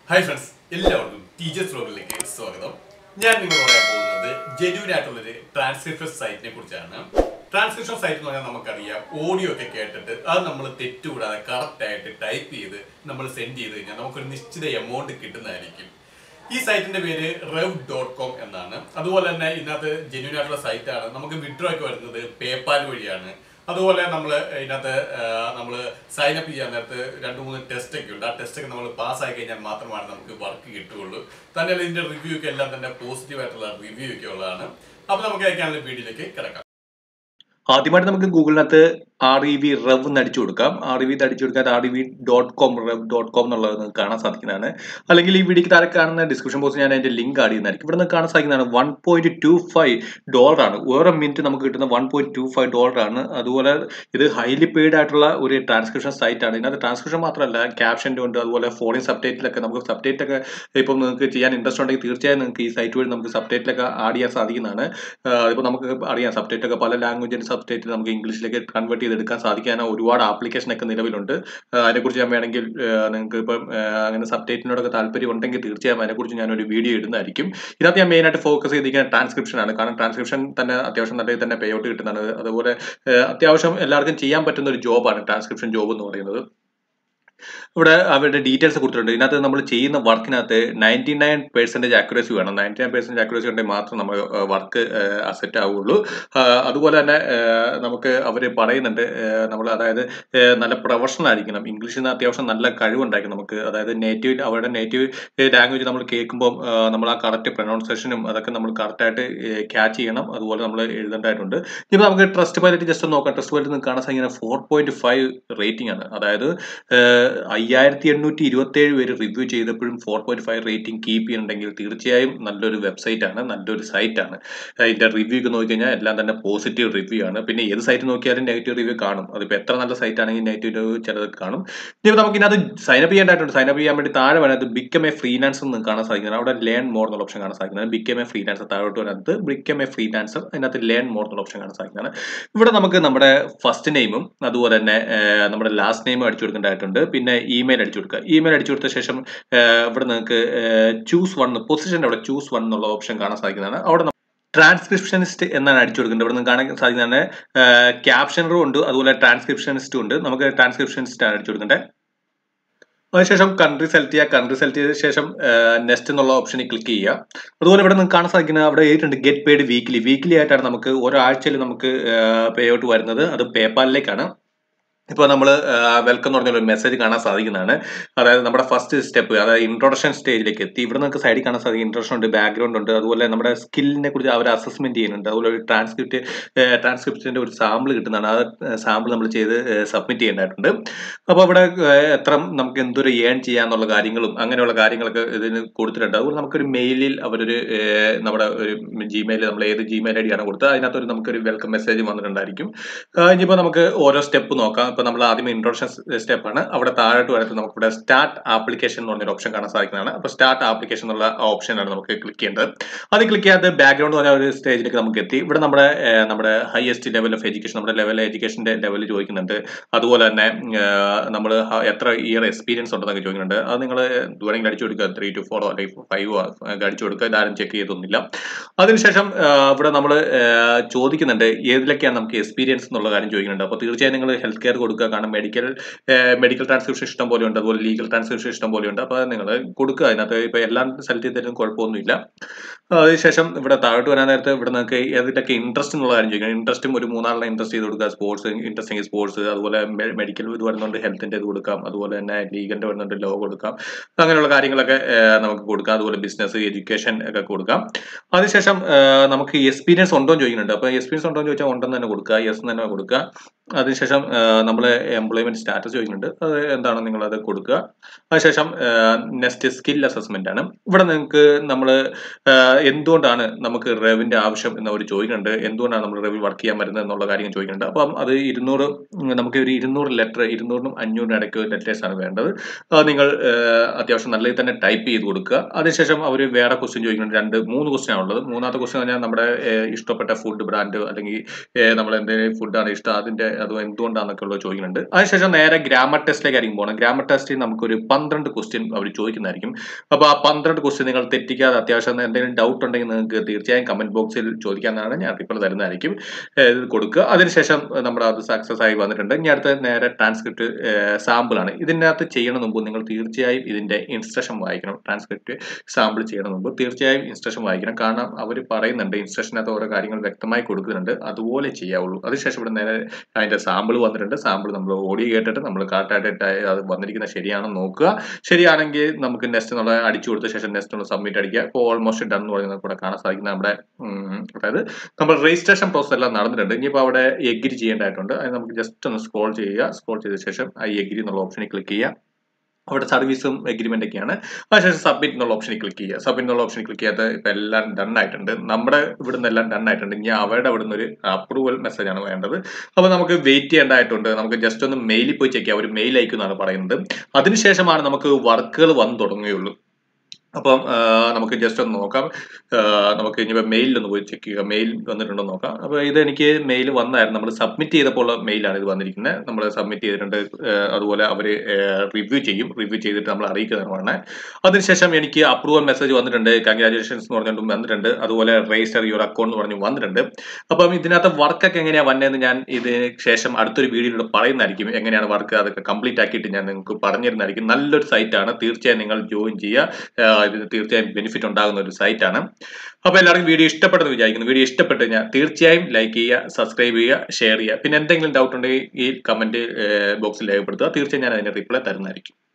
hi friends എല്ലാവർക്കും teachers വ്ലോഗിലേക്ക് സ്വാഗതം ഞാൻ നിങ്ങൾ പറയാൻ പോകുന്നത് ജെന്യൂൻ ആയിട്ടുള്ളൊരു ട്രാൻസ്ക്രിപ്ഷൻ സൈറ്റിനെ കുറിച്ചാണ് ട്രാൻസ്ക്രിപ്ഷൻ സൈറ്റ് എന്ന് പറഞ്ഞാൽ നമുക്കറിയാം ഓഡിയോ ഒക്കെ കേട്ടിട്ട് അത് നമ്മൾ തെറ്റുകൂടാതെ കറക്റ്റ് ആയിട്ട് ടൈപ്പ് ചെയ്ത് നമ്മൾ സെൻഡ് ചെയ്ത് കഴിഞ്ഞാൽ നമുക്കൊരു നിശ്ചിത എമൗണ്ട് കിട്ടുന്നതായിരിക്കും ഈ സൈറ്റിന്റെ പേര് റെവ് ഡോട്ട് കോം എന്നാണ് അതുപോലെ തന്നെ ഇതിനകത്ത് ജെന്യൂൻ ആയിട്ടുള്ള സൈറ്റാണ് നമുക്ക് വിഡ്രോ ഒക്കെ വരുന്നത് പേപ്പാൽ വഴിയാണ് അതുപോലെ നമ്മൾ ഇതിനകത്ത് നമ്മൾ സൈൻ അപ്പ് ചെയ്യാൻ നേരത്ത് രണ്ട് മൂന്ന് ടെസ്റ്റ് ഒക്കെ ഉണ്ട് ആ ടെസ്റ്റ് ഒക്കെ നമ്മൾ പാസ്സായി കഴിഞ്ഞാൽ മാത്രമാണ് നമുക്ക് വർക്ക് കിട്ടുകയുള്ളൂ തന്നെ ഇതിന്റെ റിവ്യൂ ഒക്കെ എല്ലാം തന്നെ പോസിറ്റീവ് ആയിട്ടുള്ള റിവ്യൂ ഒക്കെ ഉള്ളതാണ് അപ്പൊ നമുക്ക് അയക്കാനുള്ള വീഡിയോയിലേക്ക് കിടക്കാം ആദ്യമായിട്ട് നമുക്ക് ഗൂഗിളിനകത്ത് ആർ ഇ വി റവ് എന്ന് അടിച്ചു കൊടുക്കാം ആർ ഇ വി അടിച്ചു കൊടുക്കാൻ R E V dot com rev dot com എന്നുള്ളത് നിങ്ങൾക്ക് കാണാൻ സാധിക്കുന്നതാണ് അല്ലെങ്കിൽ ഈ വീഡിയോക്ക് താഴെ കാണുന്ന ഡിസ്ക്രിപ്ഷൻ ബോക്സിൽ ഞാൻ അതിന്റെ ലിങ്ക് ആഡ് ചെയ്യുന്നതായിരിക്കും ഇവിടെ നിന്ന് കാണാൻ സാധിക്കുന്നതാണ് one point two five dollar ആണ് ഓരോ മിനിറ്റ് നമുക്ക് കിട്ടുന്ന one point two five dollar ആണ് അതുപോലെ ഇത് ഹൈലി പെയ്ഡ് ആയിട്ടുള്ള ഒരു ട്രാൻസ്ക്രിപ്ഷൻ സൈറ്റ് ആണ് ഇതിനകത്ത് ട്രാൻസ്ക്രിപ്ഷൻ മാത്രമല്ല ക്യാപ്ഷൻ്റെ ഉണ്ട് അതുപോലെ ഫോണിൻ സബ്ടൈറ്റിലൊക്കെ നമുക്ക് സബ്ടൈറ്റ് ഒക്കെ ഇപ്പം നിങ്ങൾക്ക് ചെയ്യാൻ ഇൻട്രസ്റ്റ് ഉണ്ടെങ്കിൽ തീർച്ചയായും നിങ്ങൾക്ക് ഈ സൈറ്റ് വഴി നമുക്ക് സബ്ടൈറ്റിലൊക്കെ ആഡ് ചെയ്യാൻ സാധിക്കുന്നതാണ് ഇപ്പോൾ നമുക്ക് അറിയാം സബ്ടൈറ്റ് ഒക്കെ പല ലാംഗ്വേജിന്റെ സബ്ടൈറ്റിൽ നമുക്ക് ഇംഗ്ലീഷിലേക്ക് കൺവേർട്ട് ചെയ്തെടുക്കാൻ സാധിക്കാൻ ഒരുപാട് ആപ്ലിക്കേഷൻ ഒക്കെ നിലവിലുണ്ട് ആ, അതിനെക്കുറിച്ച് ഞാൻ വേണമെങ്കിൽ ആ, നിങ്ങൾക്ക് ഇപ്പം ആ, അങ്ങനെ സബ്ടൈറ്റിനോടൊക്കെ താല്പര്യം ഉണ്ടെങ്കിൽ തീർച്ചയായും അതിനെക്കുറിച്ച് ഞാനൊരു വീഡിയോ ഇടുന്നതായിരിക്കും ഇതിനകത്ത് ഞാൻ മെയിനായിട്ട് ഫോക്കസ് ചെയ്തിരിക്കുന്ന ട്രാൻസ്ക്രിപ്ഷൻ ആണ് കാരണം ട്രാൻസ്ക്രിപ്ഷൻ തന്നെ അത്യാവശ്യം നല്ല രീതിയിൽ തന്നെ പേ ഔട്ട് കിട്ടുന്നതാണ് അതുപോലെ ആ, അത്യാവശ്യം എല്ലാവർക്കും ചെയ്യാൻ പറ്റുന്ന ഒരു ജോബാണ് ട്രാൻസ്ക്രിപ്ഷൻ ജോബ് എന്ന് പറയുന്നത് ഇവിടെ അവരുടെ ഡീറ്റെയിൽസ് കൊടുത്തിട്ടുണ്ട് ഇതിനകത്ത് നമ്മൾ ചെയ്യുന്ന വർക്കിനകത്ത് നയൻറ്റി നയൻ പെർസെൻറ്റേജ് അക്യുറസി വേണം നയൻറ്റി നയൻ പെർസെൻറ്റേജ് അക്യുറസി ഉണ്ടെങ്കിൽ മാത്രം നമ്മൾ വർക്ക് അസെറ്റ് ആവുള്ളൂ ആ, അതുപോലെ തന്നെ ആ, നമുക്ക് അവർ പറയുന്നുണ്ട് നമ്മൾ അതായത് ആ, നല്ല പ്രൊഫഷണൽ ആയിരിക്കണം ഇംഗ്ലീഷിൽ നിന്ന് അത്യാവശ്യം നല്ല കഴിവുണ്ടായിരിക്കും നമുക്ക് അതായത് നേറ്റീവ് അവരുടെ നേറ്റീവ് ലാംഗ്വേജ് നമ്മൾ കേൾക്കുമ്പോൾ നമ്മൾ ആ കറക്റ്റ് പ്രൊനൗൺസിയേഷനും അതൊക്കെ നമ്മൾ കറക്റ്റായിട്ട് ക്യാച്ച് ചെയ്യണം അതുപോലെ നമ്മൾ എഴുതേണ്ടതായിട്ടുണ്ട് ഇപ്പോൾ നമുക്ക് ട്രസ്റ്റ് പൈലറ്റ് ജസ്റ്റ് നോക്കാം ട്രസ്റ്റ് പൈലറ്റ് നിങ്ങൾക്ക് കാണാൻ സാധിക്കുന്ന ഫോർ പോയിന്റ് ഫൈവ് റേറ്റിംഗ് ആണ് അതായത് അയ്യായിരത്തി എണ്ണൂറ്റി ഇരുപത്തി ഏഴ് പേര് റിവ്യൂ ചെയ്തപ്പോഴും four point five rating keep ചെയ്യുന്നുണ്ടെങ്കിൽ തീർച്ചയായും നല്ലൊരു വെബ്സൈറ്റ് ആണ് നല്ലൊരു സൈറ്റ് ആണ് അതിന്റെ റിവ്യൂ ഒക്കെ നോക്കിക്കഴിഞ്ഞാൽ എല്ലാം തന്നെ പോസിറ്റീവ് റിവ്യൂ ആണ് പിന്നെ ഏത് സൈറ്റ് നോക്കിയാലും നെഗറ്റീവ് റിവ്യൂ കാണും അതിപ്പോൾ എത്ര നല്ല സൈറ്റ് ആണെങ്കിൽ നെഗറ്റീവ് റിവ്യൂ ചിലതൊക്കെ കാണും ഇനി നമുക്ക് ഇതിനകത്ത് സൈനപ്പ് ചെയ്യേണ്ടതായിട്ടുണ്ട് സൈനപ്പ് ചെയ്യാൻ വേണ്ടി താഴെ വേണത് ബിക്കം എ ഫ്രീലാൻസർ എന്ന് കാണാൻ സാധിക്കുന്നത് അവിടെ ലേൺ മോർ എന്നുള്ള ഓപ്ഷൻ കാണാൻ സാധിക്കുന്നത് ബിക്കം എ ഫ്രീലാൻസർ താഴോട്ട് വരുന്നത് ബിക്കം എ ഫ്രീലാൻസർ അതിനകത്ത് ലേൺ മോർ എന്നുള്ള ഓപ്ഷൻ കാണാൻ സാധിക്കുന്നതാണ് ഇവിടെ നമുക്ക് നമ്മുടെ ഫസ്റ്റ് നെയിമും അതുപോലെ തന്നെ ആ, നമ്മുടെ ലാസ്റ്റ് നെയിമും അടിച്ചു കൊടുക്കേണ്ടതായിട്ടുണ്ട് പിന്നെ ഇമെയിൽ അടിച്ചു കൊടുക്കുക ഇമെയിൽ അടിച്ചു കൊടുത്ത ശേഷം ആ, ഇവിടെ നിങ്ങൾക്ക് ചൂസ് വൺ പൊസിഷൻ്റെ അവിടെ ചൂസ് വൺ എന്നുള്ള ഓപ്ഷൻ കാണാൻ സാധിക്കുന്നതാണ് അവിടെ ട്രാൻസ്ക്രിപ്ഷനിസ്റ്റ് എന്നാണ് അടിച്ചു കൊടുക്കുന്നത് ഇവിടെ നിന്ന് കാണാൻ സാധിക്കുന്നതാണ് ക്യാപ്ഷനറും ഉണ്ട് അതുപോലെ ട്രാൻസ്ക്രിപ്ഷനിസ്റ്റും ഉണ്ട് നമുക്ക് ട്രാൻസ്ക്രിപ്ഷനിസ്റ്റ് ആണ് അടിച്ചു കൊടുക്കേണ്ടത് അതിനുശേഷം കൺട്രി സെലക്ട് ചെയ്യുക കൺട്രി സെലക്ട് ചെയ്ത ശേഷം നെക്സ്റ്റ് എന്നുള്ള ഓപ്ഷനിൽ ക്ലിക്ക് ചെയ്യുക അതുപോലെ ഇവിടെ നിങ്ങൾക്ക് കാണാൻ സാധിക്കുന്നത് അവിടെ എഴുതിയിട്ടുണ്ട് ഗെറ്റ് പെയ്ഡ് വീക്ക്ലി വീക്ക്ലി ആയിട്ടാണ് നമുക്ക് ഓരോ ആഴ്ചയിൽ നമുക്ക് പേ ഔട്ട് വരുന്നത് അത് പേപ്പാലിലേക്കാണ് ഇപ്പോൾ നമ്മൾ വെൽക്കം എന്ന് പറഞ്ഞ ഒരു മെസ്സേജ് കാണാൻ സാധിക്കുന്നതാണ് അതായത് നമ്മുടെ ഫസ്റ്റ് സ്റ്റെപ്പ് അതായത് ഇൻട്രൊഡക്ഷൻ സ്റ്റേജിലേക്ക് എത്തി ഇവിടെ നമുക്ക് സൈഡിൽ കാണാൻ സാധിക്കും ഇൻട്രൊഡക്ഷൻ ഉണ്ട് ബാക്ക്ഗ്രൗണ്ട് ഉണ്ട് അതുപോലെ നമ്മുടെ സ്കില്ലിനെ കുറിച്ച് അവർ അസസ്മെന്റ് ചെയ്യുന്നുണ്ട് അതുപോലെ ഒരു ട്രാൻസ്ക്രിപ്റ്റ് ട്രാൻസ്ക്രിപ്റ്റിന്റെ ഒരു സാമ്പിൾ കിട്ടുന്നതാണ് ആ സാമ്പിൾ നമ്മൾ ചെയ്ത് സബ്മിറ്റ് ചെയ്യേണ്ടതായിട്ടുണ്ട് അപ്പോൾ അവിടെ ഏഹ്, എത്ര നമുക്ക് എന്തൊരു ഏൺ ചെയ്യാന്നുള്ള കാര്യങ്ങളും അങ്ങനെയുള്ള കാര്യങ്ങളൊക്കെ ഇതിന് കൊടുത്തിട്ടുണ്ട് അതുപോലെ നമുക്കൊരു മെയിലിൽ അവരൊരു ഏഹ്, നമ്മുടെ ഒരു ജിമെയിൽ നമ്മൾ ഏത് ജിമെയിൽ ഐ ഡി ആണ് കൊടുത്തത് അതിനകത്തൊരു നമുക്കൊരു വെൽക്കം മെസ്സേജ് വന്നിട്ടുണ്ടായിരിക്കും ആ, ഇനിയിപ്പോൾ നമുക്ക് ഓരോ സ്റ്റെപ്പ് നോക്കാം ഇപ്പോൾ നമ്മൾ ആദ്യം ഇൻട്രോഡക്ഷൻ സ്റ്റെപ്പ് ആണ് അവിടെ താഴോട്ട് വരുന്നത് നമുക്ക് ഇവിടെ സ്റ്റാർട്ട് ആപ്ലിക്കേഷൻ എന്ന് പറഞ്ഞൊരു ഓപ്ഷൻ കാണാൻ സാധിക്കുന്നതാണ് അപ്പോൾ സ്റ്റാർട്ട് ആപ്ലിക്കേഷൻ എന്നുള്ള ഓപ്ഷനാണ് നമുക്ക് ക്ലിക്ക് ചെയ്യേണ്ടത് അത് ക്ലിക്ക് ചെയ്യാതെ ബാക്ക്ഗ്രൗണ്ട് എന്ന് പറഞ്ഞ ഒരു സ്റ്റേജിലേക്ക് നമുക്ക് എത്തി ഇവിടെ നമ്മുടെ ഏഹ്, നമ്മുടെ ഹയസ്റ്റ് ലെവൽ ഓഫ് എഡ്യൂക്കേഷൻ നമ്മുടെ ലെവൽ എഡ്യൂക്കേഷന്റെ ലെവൽ ചോദിക്കുന്നുണ്ട് അതുപോലെ തന്നെ നമ്മൾ എത്ര ഇയർ എക്സ്പീരിയൻസ് ഉണ്ടെന്നൊക്കെ ചോദിക്കുന്നുണ്ട് അത് നിങ്ങൾ വേണമെങ്കിൽ അടിച്ചു കൊടുക്കുക ത്രീ ടു ഫോറോ അല്ലെങ്കിൽ ഫൈവോ അടിച്ചു കൊടുക്കുക ഇതാരും ചെക്ക് ചെയ്തൊന്നുമില്ല അതിനുശേഷം ആ, ഇവിടെ നമ്മൾ ചോദിക്കുന്നുണ്ട് ഏതിലൊക്കെയാണ് നമുക്ക് എക്സ്പീരിയൻസ് എന്നുള്ള കാര്യം ചോദിക്കുന്നുണ്ട് അപ്പോൾ തീർച്ചയായും നിങ്ങൾ ഹെൽത്ത് കെയർ കൊടുക്കുക കാരണം മെഡിക്കൽ മെഡിക്കൽ ട്രാൻസ്ക്രിപ്ഷൻ ഇഷ്ടം പോലെ ഉണ്ട് അതുപോലെ ലീഗൽ ട്രാൻസ്ക്രിപ്ഷൻ ഇഷ്ടം പോലെ ഉണ്ട് അപ്പോൾ നിങ്ങൾ കൊടുക്കുക അതിനകത്ത് ഇപ്പോൾ എല്ലാം സെലക്ട് ചെയ്തതിനും കുഴപ്പമൊന്നുമില്ല അതിനുശേഷം ഇവിടെ താഴോട്ട് വരാൻ നേരത്ത് ഇവിടെ നിങ്ങൾക്ക് ഏതിലൊക്കെ ഇൻട്രസ്റ്റ് എന്നുള്ള കാര്യം ചോദിക്കണം ഇൻട്രസ്റ്റും ഒരു മൂന്നാളിനെ ഇൻട്രസ്റ്റ് ചെയ്ത് കൊടുക്കുക സ്പോർട്സ് ഇൻട്രസ്റ്റിംഗ് സ്പോർട്സ് അതുപോലെ മെഡിക്കൽ ഇത് വരുന്നുണ്ട് ഹെൽത്തിന്റെ ഇത് കൊടുക്കാം അതുപോലെ തന്നെ ലീഗലിന്റെ വരുന്നുണ്ട് ലോ കൊടുക്കാം അങ്ങനെയുള്ള കാര്യങ്ങളൊക്കെ ആ, നമുക്ക് കൊടുക്കാം അതുപോലെ ബിസിനസ് എഡ്യൂക്കേഷൻ ഒക്കെ കൊടുക്കാം അതിനുശേഷം ആ, നമുക്ക് എക്സ്പീരിയൻസ് ഉണ്ടോ എന്ന് ചോദിക്കുന്നുണ്ട് അപ്പോൾ എക്സ്പീരിയൻസ് ഉണ്ടോ എന്ന് ചോദിച്ചാൽ ഉണ്ടെന്ന് തന്നെ കൊടുക്കുക യെസ് എന്ന് തന്നെ കൊടുക്കുക അതിനുശേഷം നമ്മൾ എംപ്ലോയ്മെന്റ് സ്റ്റാറ്റസ് ചോദിക്കുന്നുണ്ട് അത് എന്താണ് നിങ്ങൾ അത് കൊടുക്കുക അതിനുശേഷം നെക്സ്റ്റ് സ്കിൽ അസസ്മെന്റ് ആണ് ഇവിടെ നിങ്ങൾക്ക് നമ്മൾ എന്തുകൊണ്ടാണ് നമുക്ക് റെവിന്റെ ആവശ്യം എന്ന് അവർ ചോദിക്കുന്നുണ്ട് എന്തുകൊണ്ടാണ് നമ്മൾ റെവിൽ വർക്ക് ചെയ്യാൻ വരുന്നത് എന്നുള്ള കാര്യം ചോദിക്കുന്നുണ്ട് അപ്പം അത് ഇരുന്നൂറ് ഉം, നമുക്ക് ഒരു ഇരുന്നൂറ് ലെറ്റർ ഇരുന്നൂറിനും അഞ്ഞൂറിനും ഇടയ്ക്ക് ലെറ്റേഴ്സ് ആണ് വേണ്ടത് അത് നിങ്ങൾ ആ, അത്യാവശ്യം നല്ല രീതിയിൽ തന്നെ ടൈപ്പ് ചെയ്ത് കൊടുക്കുക അതിനുശേഷം അവർ വേറെ ക്വസ്റ്റ്യൻ ചോദിക്കുന്നുണ്ട് രണ്ട് മൂന്ന് ക്വസ്റ്റ്യൻ ആണുള്ളത് മൂന്നാമത്തെ ക്വസ്റ്റ്യൻ പറഞ്ഞാൽ നമ്മുടെ ഏഹ്, ഇഷ്ടപ്പെട്ട ഫുഡ് ബ്രാൻഡ് അല്ലെങ്കിൽ ഏഹ്, നമ്മൾ എന്തെങ്കിലും ഫുഡാണ് ഇഷ്ടം അതിന്റെ അത് എന്തുകൊണ്ടാണെന്നൊക്കെ ഉള്ളത് ചോദിക്കുന്നുണ്ട് അതിനുശേഷം നേരെ ഗ്രാമർ ടെസ്റ്റിലേക്കായിരിക്കും പോകണം ഗ്രാമർ ടെസ്റ്റിൽ നമുക്കൊരു പന്ത്രണ്ട് ക്വസ്റ്റ്യൻ അവർ ചോദിക്കുന്നതായിരിക്കും അപ്പോൾ ആ പന്ത്രണ്ട് ക്വസ്റ്റ്യൻ നിങ്ങൾ തെറ്റിക്കാതെ അത്യാവശ്യം എന്തെങ്കിലും ഡൗട്ട് ഉണ്ടെങ്കിൽ നിങ്ങൾക്ക് തീർച്ചയായും കമന്റ് ബോക്സിൽ ചോദിക്കാവുന്നതാണ് ഞാൻ റിപ്ലൈ തരുന്നതായിരിക്കും ഏഹ് ഇത് കൊടുക്കുക അതിനുശേഷം നമ്മുടെ അത് സക്സസ് ആയി വന്നിട്ടുണ്ട് ഇനി അടുത്ത നേരെ ട്രാൻസ്ക്രിപ്റ്റ് സാമ്പിൾ ആണ് ഇതിനകത്ത് ചെയ്യണ മുമ്പ് നിങ്ങൾ തീർച്ചയായും ഇതിന്റെ ഇൻസ്ട്രക്ഷൻ വായിക്കണം ട്രാൻസ്ക്രിപ്റ്റ് സാമ്പിൾ ചെയ്യണ മുമ്പ് തീർച്ചയായും ഇൻസ്ട്രക്ഷൻ വായിക്കണം കാരണം അവർ പറയുന്നുണ്ട് ഇൻസ്ട്രക്ഷനകത്ത് ഓരോ കാര്യങ്ങൾ വ്യക്തമായി കൊടുക്കുന്നുണ്ട് അതുപോലെ ചെയ്യാവുള്ളൂ അതിനുശേഷം ഇവിടെ നേരെ അതിന്റെ സാമ്പിൾ വന്നിട്ടുണ്ട് സാമ്പിൾ നമ്മൾ ഓഡിയോ കേട്ടിട്ട് നമ്മൾ കറക്റ്റായിട്ട് അത് വന്നിരിക്കുന്നത് ശരിയാണെന്ന് നോക്കുക ശരിയാണെങ്കിൽ നമുക്ക് നെക്സ്റ്റ് എന്നുള്ള അടിച്ചു കൊടുത്ത ശേഷം നെക്സ്റ്റ് നമ്മൾ സബ്മിറ്റ് അടിക്കുക ഇപ്പോൾ ഓൾമോസ്റ്റ് ഡൺ എന്ന് പറയുന്നത് കൂടെ കാണാൻ സാധിക്കുന്ന നമ്മുടെ ഉം, അതായത് നമ്മൾ രജിസ്ട്രേഷൻ പ്രോസസ് എല്ലാം നടന്നിട്ടുണ്ട് ഇനിയിപ്പോൾ അവിടെ എഗ്രി ചെയ്യേണ്ടതായിട്ടുണ്ട് അത് നമുക്ക് ജസ്റ്റ് ഒന്ന് സ്ക്രോൾ ചെയ്യുക സ്ക്രോൾ ചെയ്ത ശേഷം ആ എഗ്രി എന്നുള്ള ഓപ്ഷനിൽ ക്ലിക്ക് ചെയ്യുക അവിടെ സർവീസും എഗ്രിമെന്റ് ഒക്കെയാണ് അതിനുശേഷം സബ്മിറ്റ് എന്നുള്ള ഓപ്ഷനിൽ ക്ലിക്ക് ചെയ്യുക സബ്മിറ്റ് എന്നുള്ള ഓപ്ഷനിൽ ക്ലിക്ക് ചെയ്യാത്ത ഇപ്പം എല്ലാം ഡൺ ആയിട്ടുണ്ട് നമ്മുടെ ഇവിടുന്ന് എല്ലാം ഡൺ ആയിട്ടുണ്ട് ഇനി അവരുടെ ഇവിടുന്ന് ഒരു അപ്രൂവൽ മെസ്സേജ് ആണ് വേണ്ടത് അപ്പോൾ നമുക്ക് വെയിറ്റ് ചെയ്യേണ്ടതായിട്ടുണ്ട് നമുക്ക് ജസ്റ്റ് ഒന്ന് മെയിലിൽ പോയി ചെക്ക് ചെയ്യാം ഒരു മെയിൽ അയക്കുമെന്നാണ് പറയുന്നത് അതിനുശേഷമാണ് നമുക്ക് വർക്കുകൾ വന്നു തുടങ്ങുകയുള്ളൂ അപ്പം ആ, നമുക്ക് ജസ്റ്റ് ഒന്ന് നോക്കാം ആ, നമുക്ക് ഇനിയിപ്പോൾ മെയിലൊന്ന് പോയി ചെക്ക് ചെയ്യുക മെയിൽ വന്നിട്ടുണ്ടോ എന്ന് നോക്കാം അപ്പോൾ ഇത് എനിക്ക് മെയിൽ വന്നായിരുന്നു നമ്മൾ സബ്മിറ്റ് ചെയ്തപ്പോൾ മെയിലാണ് ഇത് വന്നിരിക്കുന്നത് നമ്മൾ സബ്മിറ്റ് ചെയ്തിട്ടുണ്ട് ആ, അതുപോലെ അവർ റിവ്യൂ ചെയ്യും റിവ്യൂ ചെയ്തിട്ട് നമ്മൾ അറിയിക്കുന്നതാണ് അതിനുശേഷം എനിക്ക് അപ്രൂവൽ മെസ്സേജ് വന്നിട്ടുണ്ട് കൺഗ്രാജുലേഷൻസ് എന്ന് പറഞ്ഞിട്ടും വന്നിട്ടുണ്ട് അതുപോലെ രജിസ്റ്റർ യുവർ അക്കൗണ്ട് എന്ന് പറഞ്ഞ് വന്നിട്ടുണ്ട് അപ്പം ഇതിനകത്ത് വർക്കൊക്കെ എങ്ങനെയാണ് വന്നതെന്ന് ഞാൻ ഇതിന് ശേഷം അടുത്തൊരു വീഡിയോയിലൂടെ പറയുന്നതായിരിക്കും എങ്ങനെയാണ് വർക്ക് അതൊക്കെ കംപ്ലീറ്റ് ആക്കിയിട്ട് ഞാൻ നിങ്ങൾക്ക് പറഞ്ഞിരുന്നതായിരിക്കും നല്ലൊരു സൈറ്റാണ് തീർച്ചയായും നിങ്ങൾ ജോയിൻ ചെയ്യുക ആ, ഇതിന് തീർച്ചയായും ബെനിഫിറ്റ് ഉണ്ടാകുന്ന ഒരു സൈറ്റാണ് അപ്പോൾ എല്ലാവർക്കും വീഡിയോ ഇഷ്ടപ്പെട്ടെന്ന് വിചാരിക്കുന്നു വീഡിയോ ഇഷ്ടപ്പെട്ട് കഴിഞ്ഞാൽ തീർച്ചയായും ലൈക്ക് ചെയ്യുക സബ്സ്ക്രൈബ് ചെയ്യുക ഷെയർ ചെയ്യുക പിന്നെ എന്തെങ്കിലും ഡൗട്ട് ഉണ്ടെങ്കിൽ ഈ കമന്റ് ബോക്സിൽ രേഖപ്പെടുത്തുക തീർച്ചയായും ഞാൻ അതിന് റിപ്ലൈ തരുന്നതായിരിക്കും